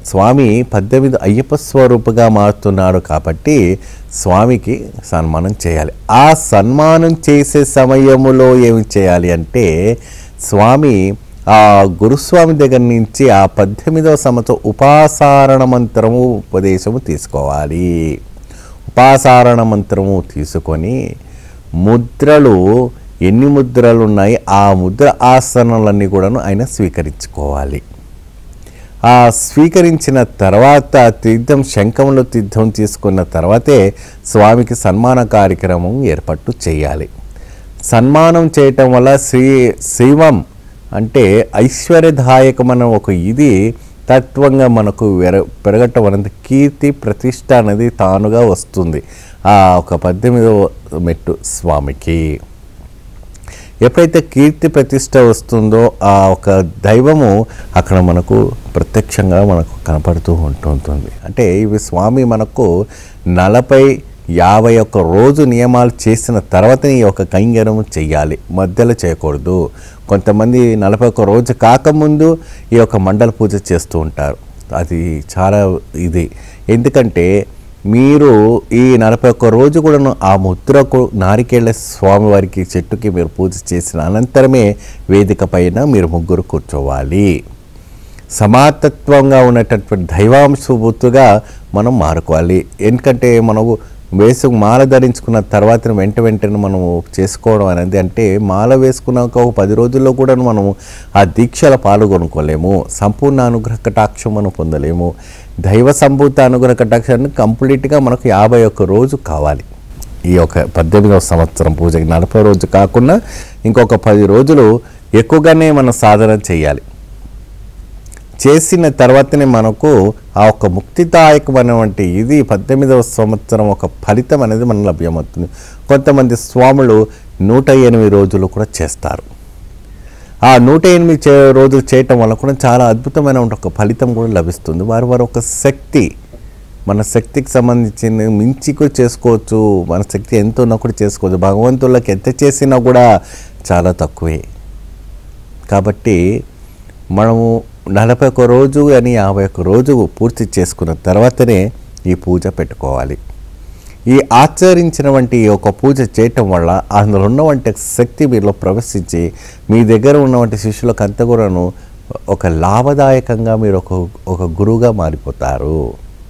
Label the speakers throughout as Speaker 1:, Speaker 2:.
Speaker 1: స్వామి పద్దెనిమిది అయ్యప్ప స్వరూపుగా మారుతున్నాడు కాబట్టి స్వామికి సన్మానం చేయాలి ఆ సన్మానం చేసే సమయములో ఏమి చేయాలి అంటే స్వామి ఆ గురుస్వామి దగ్గర నుంచి ఆ పద్దెనిమిదవ సంవత్సరం ఉపాసారణ మంత్రము ఉపదేశము తీసుకోవాలి ఉపాసారణ మంత్రము తీసుకొని ముద్రలు ఎన్ని ముద్రలు ఉన్నాయి ఆ ముద్ర ఆసనాలన్నీ కూడాను ఆయన స్వీకరించుకోవాలి ఆ స్వీకరించిన తర్వాత తీర్థం శంఖంలో తీర్థం తీసుకున్న తర్వాతే స్వామికి సన్మాన కార్యక్రమం ఏర్పాటు చేయాలి సన్మానం చేయటం వల్ల శ్రీ శివం అంటే ఐశ్వర్యదాయకమైన ఒక ఇది తత్వంగా మనకు వెర పెరగటం అనేది కీర్తి ప్రతిష్ట అనేది తానుగా వస్తుంది ఆ ఒక పద్దెనిమిదవ మెట్టు స్వామికి ఎప్పుడైతే కీర్తి ప్రతిష్ట వస్తుందో ఆ ఒక దైవము అక్కడ మనకు ప్రత్యక్షంగా మనకు కనపడుతూ ఉంటుంటుంది అంటే ఇవి స్వామి మనకు నలభై యాభై ఒక్క రోజు నియమాలు చేసిన తర్వాతనే ఈ యొక్క కైంగర్యం చెయ్యాలి మధ్యలో చేయకూడదు కొంతమంది నలభై ఒక్క రోజు కాకముందు ఈ యొక్క మండల పూజ చేస్తూ ఉంటారు అది చాలా ఇది ఎందుకంటే మీరు ఈ నలభై ఒక్క రోజు కూడాను ఆ ముద్రకు నారికేళ్ల స్వామివారికి చెట్టుకి మీరు పూజ చేసిన అనంతరమే వేదిక పైన మీరు ముగ్గురు కూర్చోవాలి సమాతత్వంగా ఉన్నటువంటి దైవాంశభూతుగా మనం మారుకోవాలి ఎందుకంటే మనము వేసు మాల ధరించుకున్న తర్వాత వెంట వెంటనే మనము చేసుకోవడం అనేది అంటే మాల వేసుకున్నాక ఒక పది రోజుల్లో కూడా మనము ఆ దీక్షల పాల్గొనుకోలేము సంపూర్ణ అనుగ్రహ కటాక్షం మనం పొందలేము దైవ సంభూత అనుగ్రహ కటాక్షాన్ని కంప్లీట్గా మనకు యాభై ఒక్క రోజు కావాలి ఈ యొక్క పద్దెనిమిదవ సంవత్సరం పూజకి నలభై రోజు కాకుండా ఇంకొక పది రోజులు ఎక్కువగానే మనం సాధన చేయాలి చేసిన తర్వాతనే మనకు ఆ ఒక ముక్తిదాయకమైనటువంటి ఇది పద్దెనిమిదవ సంవత్సరం ఒక ఫలితం అనేది మనకు లభ్యమవుతుంది కొంతమంది స్వాములు నూట ఎనిమిది రోజులు కూడా చేస్తారు ఆ నూట ఎనిమిది చే రోజులు చేయటం వల్ల కూడా చాలా అద్భుతమైన ఒక ఫలితం కూడా లభిస్తుంది వారి వారి ఒక శక్తి మన శక్తికి సంబంధించిన మించి కూడా చేసుకోవచ్చు మన శక్తి ఎంత ఉన్నా కూడా చేసుకోవచ్చు భగవంతుళ్ళకి ఎంత చేసినా కూడా చాలా తక్కువే కాబట్టి మనము నలభై ఒక్క రోజు అని యాభై ఒక్క రోజు పూర్తి చేసుకున్న తర్వాతనే ఈ పూజ పెట్టుకోవాలి ఈ ఆచరించినటువంటి ఈ ఒక పూజ చేయటం వల్ల అందులో ఉన్నవంటి శక్తి మీలో ప్రవేశించి మీ దగ్గర ఉన్నవంటి శిష్యులకు అంతా కూడాను ఒక లాభదాయకంగా మీరు ఒక ఒక గురువుగా మారిపోతారు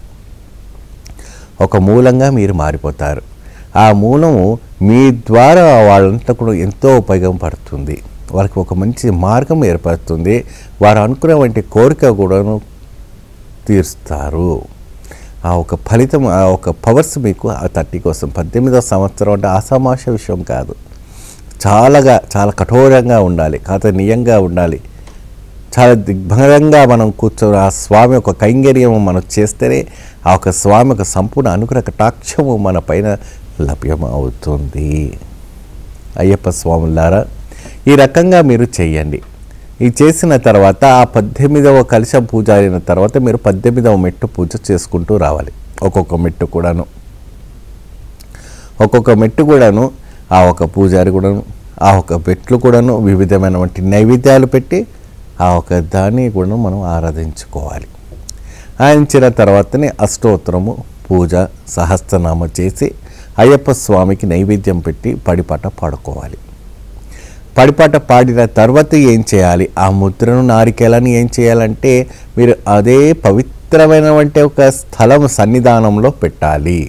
Speaker 1: ఒక మూలంగా మీరు మారిపోతారు ఆ మూలము మీ ద్వారా వాళ్ళంతా కూడా ఎంతో ఉపయోగపడుతుంది వాళ్ళకి ఒక మంచి మార్గం ఏర్పడుతుంది వారు అనుకునే వంటి కోరిక కూడాను తీరుస్తారు ఆ ఒక ఫలితం ఆ ఒక పవర్స్ మీకు ఆ థర్టీ కోసం పద్దెనిమిదవ సంవత్సరం అంటే ఆసామాష విషయం కాదు చాలాగా చాలా కఠోరంగా ఉండాలి కాతనీయంగా ఉండాలి చాలా దిగ్భంగంగా మనం కూర్చొని ఆ స్వామి ఒక కైంగర్యం మనం చేస్తేనే ఆ ఒక స్వామి ఒక సంపూర్ణ అనుగ్రహ కటాక్షము మన పైన లభ్యం అవుతుంది అయ్యప్ప స్వాములారా ఈ రకంగా మీరు చేయండి ఈ చేసిన తర్వాత ఆ పద్దెనిమిదవ కలశ పూజ అయిన తర్వాత మీరు పద్దెనిమిదవ మెట్టు పూజ చేసుకుంటూ రావాలి ఒక్కొక్క మెట్టు కూడాను ఒక్కొక్క మెట్టు కూడాను ఆ ఒక పూజారి కూడాను ఆ ఒక మెట్లు కూడాను వివిధమైనటువంటి నైవేద్యాలు పెట్టి ఆ ఒక దాన్ని కూడా మనం ఆరాధించుకోవాలి ఆయించిన తర్వాతనే అష్టోత్తరము పూజ సహస్రనామ చేసి అయ్యప్ప స్వామికి నైవేద్యం పెట్టి పడిపాట పాడుకోవాలి పడిపాట పాడిన తర్వాత ఏం చేయాలి ఆ ముద్రను నారికేలని ఏం చేయాలంటే మీరు అదే పవిత్రమైనటువంటి ఒక స్థలం సన్నిధానంలో పెట్టాలి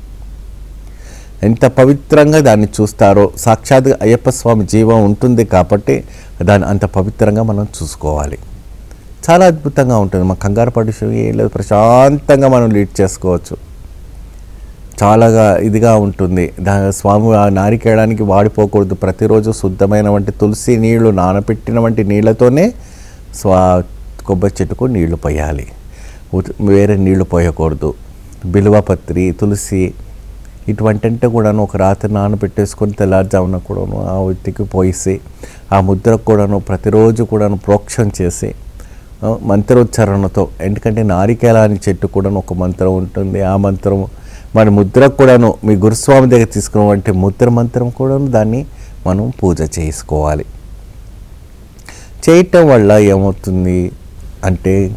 Speaker 1: ఎంత పవిత్రంగా దాన్ని చూస్తారో సాక్షాత్ అయ్యప్ప స్వామి జీవం ఉంటుంది కాబట్టి దాన్ని అంత పవిత్రంగా మనం చూసుకోవాలి చాలా అద్భుతంగా ఉంటుంది మా కంగారు పడి ఏం లేదు ప్రశాంతంగా మనం లీడ్ చేసుకోవచ్చు చాలాగా ఇదిగా ఉంటుంది దా స్వామి ఆ నారికేయడానికి వాడిపోకూడదు ప్రతిరోజు శుద్ధమైన వంటి తులసి నీళ్లు నానబెట్టిన వంటి నీళ్ళతోనే స్వా కొబ్బరి చెట్టుకు నీళ్లు పోయాలి ఉత- వేరే నీళ్లు పోయకూడదు బిల్వపత్రి తులసి ఇటువంటి అంటే కూడాను ఒక రాత్రి నానబెట్టేసుకొని తెల్లారుజామున కూడాను ఆ వ్యక్తికి పోయిసి ఆ ముద్రకు కూడాను ప్రతిరోజు కూడాను ప్రోక్షణ చేసి ఆ, మంత్రోచ్చారణతో ఎందుకంటే నారికేళాని చెట్టు కూడా ఒక మంత్రం ఉంటుంది ఆ మంత్రము మరి ముద్రకు కూడాను మీ గురుస్వామి దగ్గర తీసుకున్నటువంటి ముద్ర మంత్రం కూడాను దాన్ని మనం పూజ చేసుకోవాలి చేయటం వల్ల ఏమవుతుంది అంటే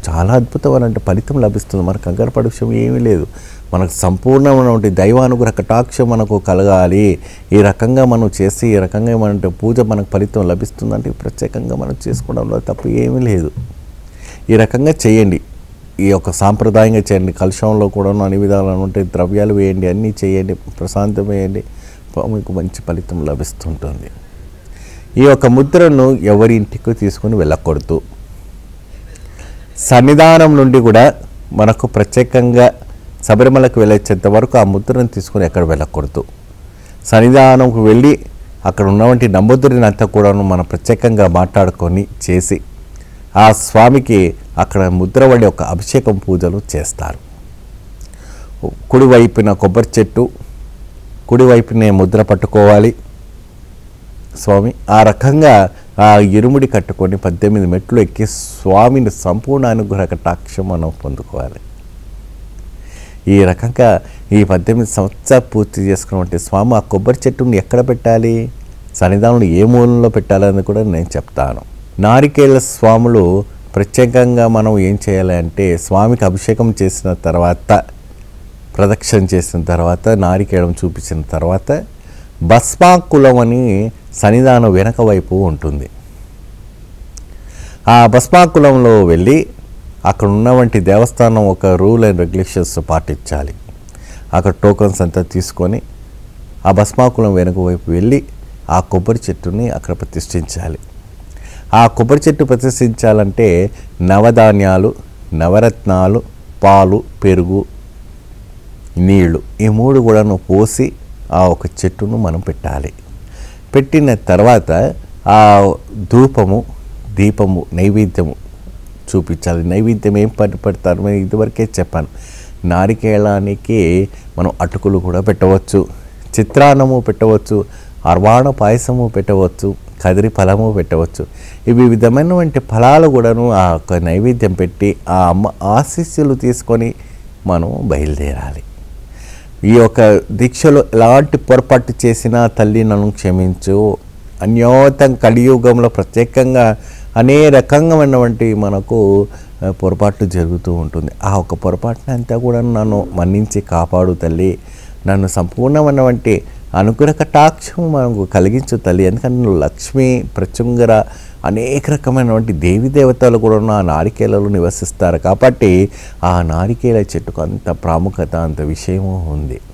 Speaker 1: చాలా అద్భుతమైన ఫలితం లభిస్తుంది మనకు కంగారు పడే విషయం ఏమీ లేదు మనకు సంపూర్ణమైనటువంటి దైవానుగ్రహ కటాక్షం మనకు కలగాలి ఈ రకంగా మనం చేసి ఈ రకంగా మన పూజ మనకు ఫలితం లభిస్తుందంటే ప్రత్యేకంగా మనం చేసుకోవడంలో తప్పు ఏమీ లేదు ఈ రకంగా చేయండి ఈ యొక్క సాంప్రదాయంగా చేయండి కలుషంలో కూడా అన్ని విధాలు ఉంటాయి ద్రవ్యాలు వేయండి అన్నీ చేయండి ప్రశాంతం వేయండి ప- మీకు మంచి ఫలితం లభిస్తుంటుంది ఈ యొక్క ముద్రను ఎవరి ఇంటికి తీసుకొని వెళ్ళకూడదు సన్నిధానం నుండి కూడా మనకు ప్రత్యేకంగా శబరిమలకు వెళ్ళేంత వరకు ఆ ముద్రను తీసుకొని ఎక్కడ వెళ్ళకూడదు సన్నిధానంకు వెళ్ళి అక్కడ ఉన్నటువంటి నంబుద్రుని అంతా కూడాను మనం ప్రత్యేకంగా మాట్లాడుకొని చేసి ఆ స్వామికి అక్కడ ముద్ర వడి ఒక అభిషేకం పూజలు చేస్తారు కుడి వైపున కొబ్బరి చెట్టు కుడి వైపునే ముద్ర పట్టుకోవాలి స్వామి ఆ రకంగా ఆ ఇరుముడి కట్టుకొని పద్దెనిమిది మెట్లు ఎక్కి స్వామిని సంపూర్ణ అనుగ్రహ కటాక్షం మనం పొందుకోవాలి ఈ రకంగా ఈ పద్దెనిమిది సంవత్సరాలు పూర్తి చేసుకున్నటువంటి స్వామి ఆ కొబ్బరి చెట్టుని ఎక్కడ పెట్టాలి సన్నిధానంలో ఏ మూలంలో పెట్టాలని కూడా నేను చెప్తాను నారికేళ స్వాములు ప్రత్యేకంగా మనం ఏం చేయాలి అంటే స్వామికి అభిషేకం చేసిన తర్వాత ప్రదక్షిణ చేసిన తర్వాత నారికేళం చూపించిన తర్వాత భస్మాకులం అని సన్నిధానం వెనక వైపు ఉంటుంది ఆ భస్మాకులంలో వెళ్ళి అక్కడ ఉన్నవంటి దేవస్థానం ఒక రూల్ అండ్ రెగ్యులేషన్స్ పాటించాలి అక్కడ టోకన్స్ అంతా తీసుకొని ఆ భస్మాకులం వెనుక వైపు వెళ్ళి ఆ కొబ్బరి చెట్టుని అక్కడ ప్రతిష్ఠించాలి ఆ కొబ్బరి చెట్టు ప్రతిష్ఠించాలంటే నవధాన్యాలు నవరత్నాలు పాలు పెరుగు నీళ్లు ఈ మూడు కూడాను పోసి ఆ ఒక చెట్టును మనం పెట్టాలి పెట్టిన తర్వాత ఆ ధూపము దీపము నైవేద్యము చూపించాలి నైవేద్యం ఏం పని పెడతారు నేను ఇదివరకే చెప్పాను నారికేళానికి మనం అటుకులు కూడా పెట్టవచ్చు చిత్రాన్నము పెట్టవచ్చు అర్వాణ పాయసము పెట్టవచ్చు కదిరి ఫలము పెట్టవచ్చు ఇవి విధమైనటువంటి ఫలాలు కూడాను ఆ యొక్క నైవేద్యం పెట్టి ఆ అమ్మ ఆశీస్సులు తీసుకొని మనం బయలుదేరాలి ఈ యొక్క దీక్షలో ఎలాంటి పొరపాటు చేసినా తల్లి నన్ను క్షమించు అన్యోతం కలియుగంలో ప్రత్యేకంగా అనే రకంగామైనటువంటి మనకు ఆ, పొరపాట్లు జరుగుతూ ఉంటుంది ఆ ఒక పొరపాటుని అంతా కూడా నన్ను మన్నించి కాపాడు తల్లి నన్ను సంపూర్ణమైనటువంటి అనుగ్రహ కటాక్షం మనకు కలిగించు తల్లి ఎందుకంటే నువ్వు లక్ష్మి ప్రచుంగర అనేక రకమైనటువంటి దేవి దేవతలు కూడా ఆ నారికేలలో నివసిస్తారు కాబట్టి ఆ నారికేల చెట్టుకు అంత ప్రాముఖ్యత అంత విషయము ఉంది